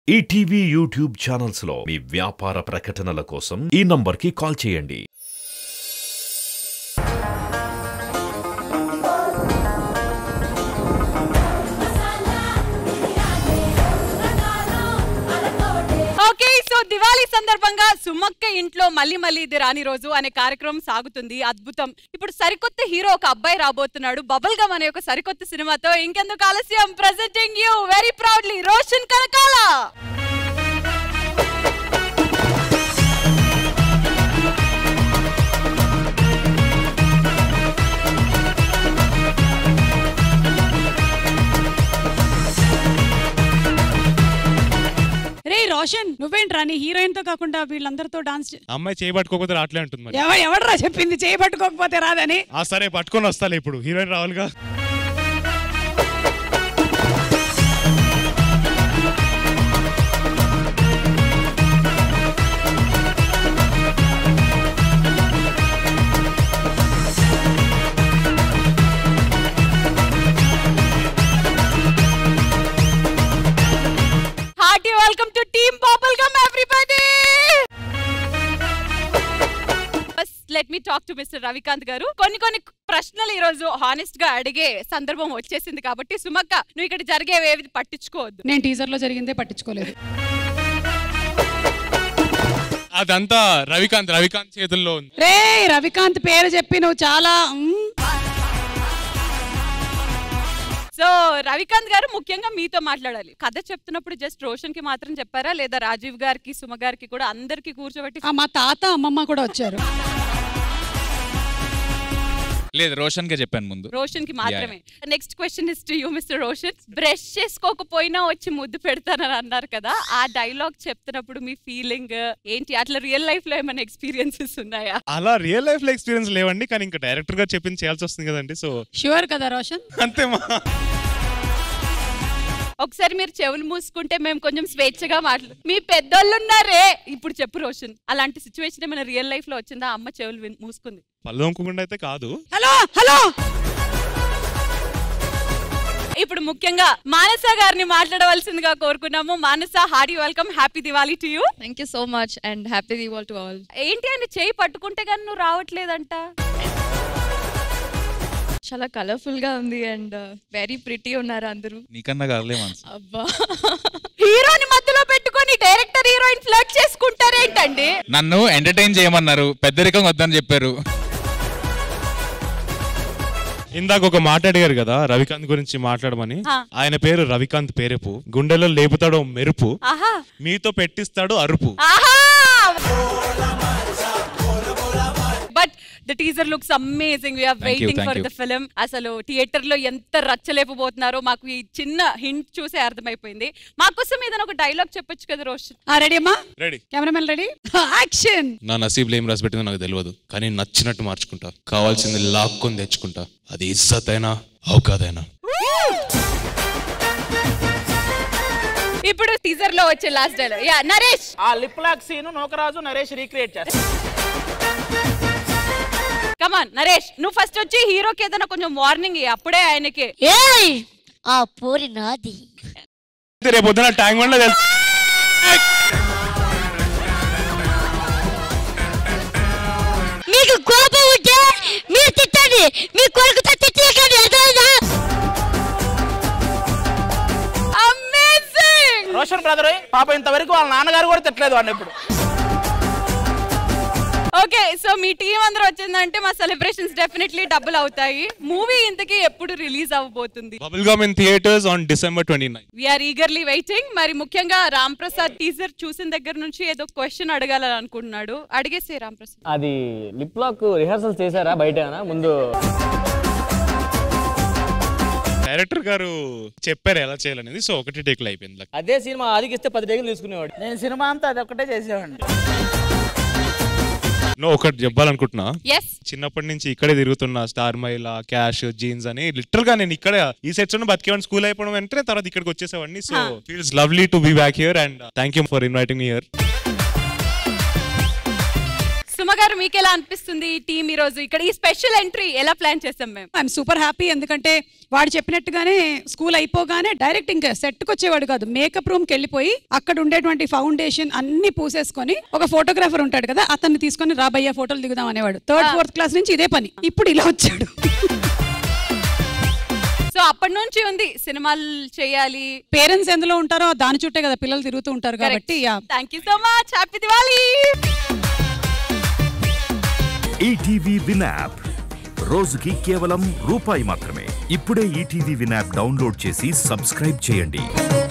ETV YouTube channels లో మీ వ్యాపార ప్రకటనల కోసం ఈ నంబర్కి కాల్ చేయండి ఓకే సో దివాళీ సందర్భంగా సుమక్క ఇంట్లో మళ్ళీ మళ్ళీ ఇది రాని రోజు అనే కార్యక్రమం సాగుతుంది అద్భుతం ఇప్పుడు సరికొత్త హీరో ఒక అబ్బాయి రాబోతున్నాడు బబుల్ గమ్ అనే ఒక సరికొత్త సినిమాతో ఇంకెందుకు ఆలస్యం presenting you very proudly Roshan Kanakala రే రోషన్ నువ్వేంట్రా నీ హీరోయిన్ తో కాకుండా వీళ్ళందరితో డాన్స్ అమ్మాయి చేయబట్టుకోకపోతే రావట్లే ఉంటుంది మరి ఎవ ఎవడరా చెప్పింది చేయబట్టుకోకపోతే రాదని ఆ సరే పట్టుకొని వస్తాలే ఇప్పుడు హీరోయిన్ రావాలిగా hearty welcome to team bubble gum everybody let me talk to mister Ravikanth garu కొన్ని కొన్ని ప్రశ్నలు ఈ రోజు హానెస్ట్ గా అడిగే సందర్భం వచ్చేసింది కాబట్టి సుమక్క నువ్వు ఇక్కడ జరిగేవేవి పట్టించుకోవద్దు నేను టీజర్ లో జరిగిందే పట్టించుకోలేదు అదంతా రవికాంత్ రవికాంత్ చేతుల్లో ఉంది రే రవికాంత్ పేరు చెప్పి నువ్వు చాలా మ్, సో రవికాంత్ గారు ముఖ్యంగా మీతో మాట్లాడాలి కథ చెప్తున్నప్పుడు జస్ట్ రోషన్ కి మాత్రం చెప్పారా లేదా రాజీవ్ గారికి సుమ గారికి కూడా అందరికి కూర్చోబెట్టి ఆ, మా తాత అమ్మమ్మ కూడా వచ్చారు లేదు రోషన్ గా చెప్పాను ముందు రోషన్ కి మాత్రమే next question is to you mister Roshan brush చేసుకోకపోయినా వచ్చి ముద్దు పెడతానని అన్నారు కదా ఆ డైలాగ్ చెప్తున్నప్పుడు మీ ఫీలింగ్ ఏంటి అట్లా రియల్ లైఫ్ లో ఏమైనా ఎక్స్పీరియన్సెస్ ఉన్నాయా అలా రియల్ లైఫ్ లో ఎక్స్పీరియన్స్ లేవండి కానీ ఇంకా డైరెక్టర్ గా చెప్పింది చేయాల్సి వస్తుంది కదండి సో షూర్ కదా రోషన్ అంతే మా ఒకసారి మీరు చెవులు మూసుకుంటే మేము కొంచెం స్వేచ్ఛగా మాట్లాడు మీ పెద్దోళ్ళు ఉన్నారే ఇప్పుడు చెప్పు రోషన్ అలాంటి సిచ్యువేషన్ ఏమైనా రియల్ లైఫ్ లో వచ్చిందా అమ్మ చెవులు విన్- మూసుకుంది పళ్ళు తోముకోకుండా అయితే కాదు హలో హలో ఇప్పుడు ముఖ్యంగా మానస గారిని మాట్లాడవలసిందిగా కోరుకున్నాము Manasa hearty welcome happy Diwali to you Thank you so much and happy Diwali to all. ఏంటి అని చేయి పట్టుకుంటే కానీ నువ్వు రావట్లేదంట చాలా కలర్ఫుల్ గా ఉంది అండ్ వెరీ ప్రిటీ ఉన్నారు అందరూ నీకన్నా కాదులే మనసు అబ్బా హీరోని మధ్యలో పెట్టుకొని డైరెక్టర్ హీరోయిన్ ఫ్లడ్ చేసుకుంటారేంటండి నన్ను ఎంటర్టైన్ చేయమన్నారు పెద్దరికం వద్దని చెప్పారు ఇందాక ఒక మాట అడిగారు కదా రవికాంత్ గురించి మాట్లాడమని ఆ. ఆయన పేరు రవికాంత్ పేరెపు గుండెలో లేపుతాడో మెరుపు ఆహా మీతో పెట్టిస్తాడు అరుపు ఆహా but the teaser looks amazing we're Thank you, waiting thank for you. The film అసలు థియేటర్ లో ఎంత రచ్చలేకపోతున్నారో మాకు ఈ చిన్న హింట్ చూసే అర్థమైపోయింది మాకోసం ఏదైనా ఒక డైలాగ్ చెప్పొచ్చు కదా రోషన్ ఆ రెడీ అమ్మా రెడీ కెమెరామెన్ రెడీ యాక్షన్ నా నసీబులు ఏం రాసి పెట్టిందో నాకు తెలియదు కానీ నచ్చినట్టు మార్చుకుంటా కావాల్సింది లాక్కొని తెచ్చుకుంటా అది ఇజ్జత్ అయినా అవకాదైనా ఇప్పుడు టీజర్ లో వచ్చే లాస్ట్ డైలాగ్ యా నరేష్ ఆ lip lock scene Nokaraju Naresh recreate చేస్తారు కమాన్ నరేష్ నువ్వు ఫస్ట్ వచ్చి హీరోకి ఏదైనా కొంచెం వార్నింగ్ అప్పుడే ఆయనకి ఏయ్ ఆ పోరి నాది రేపు పొద్దున ట్యాంక్ బండ్లో తెలుసు మీకు కోపం ఉంటే మీరు తిట్టండి మీ కొడుకుతో తిట్టకండి అర్థమైందా అమేజింగ్ రోషన్ బ్రదర్ పాప ఇంతవరకు వాళ్ళ నాన్నగారు కూడా తిట్టలేదు వాడిని ఇప్పుడు ఓకే సో మీ టీం అందరూ వచ్చిందంటే మా సెలబ్రేషన్స్ డెఫినెట్లీ డబుల్ అవుతాయి మూవీ ఇంతకీ ఎప్పుడు రిలీజ్ అవ్వబోతుంది bubble gum in theatres on December twenty nine we're eagerly waiting మరి ముఖ్యంగా రామ్ ప్రసాద్ టీజర్ చూసిన దగ్గర నుంచి ఏదో క్వశ్చన్ అడగాలని అనుకుంటున్నాడు అడిగేసే రామ్ ప్రసాద్ అది లిప్ లాక్ రిహార్సల్ చేశారా బయట ముందు డైరెక్టర్ గారు చెప్పారు ఎలా చేయాలనేది సో ఒకటి టేక్లో అయిపోయింది అదే సినిమా ఆదికిస్తే పది టేకులు తీసుకునేవాడు నేను సినిమా అంతా అది ఒక్కటే చేసేవాడిని నో ఒకటి చెప్పాలనుకుంటున్నా ఎస్ చిన్నప్పటి నుంచి ఇక్కడే తిరుగుతున్నా స్టార్ మైలా క్యాష్ జీన్స్ అని లిటరల్ గా నేను ఇక్కడ ఈ సెట్స్ లో బతికేవాడిని స్కూల్ అయిపోవడం వెంటనే తర్వాత ఇక్కడికి వచ్చేసేవాడిని so Huh. Feels lovely to be back here and thank you for inviting me here Suma garu మీకు ఎలా అనిపిస్తుంది ఈ టీం ఈ రోజు ఇక్కడ ఈ స్పెషల్ ఎంట్రీ ఎలా ప్లాన్ చేసాం మేము ఐఎమ్ సూపర్ హ్యాపీ ఎందుకంటే వాడు చెప్పినట్టుగానే స్కూల్ అయిపోగానే డైరెక్ట్ ఇంకా సెట్ కి వచ్చేవాడు కాదు మేకప్ రూమ్ కి వెళ్ళిపోయి అక్కడ ఉండేటువంటి ఫౌండేషన్ అన్ని పూసేసుకొని ఒక ఫోటోగ్రాఫర్ ఉంటాడు కదా అతన్ని తీసుకొని రాబయ్య ఫోటోలు దిగుదాం అనేవాడు థర్డ్ ఫోర్త్ క్లాస్ నుంచి ఇదే పని ఇప్పుడు ఇలా వచ్చాడు సో అప్పటి నుంచి ఉంది సినిమాలు చేయాలి పేరెంట్స్ ఎందులో ఉంటారో దాని చుట్టే కదా పిల్లలు తిరుగుతూ ఉంటారు కాబట్టి yeah thank you so much happy Diwali ETV Win app రోజుకి కేవలం రూపాయి మాత్రమే ఇప్పుడే ఈటీవీ విన్ యాప్ డౌన్లోడ్ చేసి సబ్స్క్రైబ్ చేయండి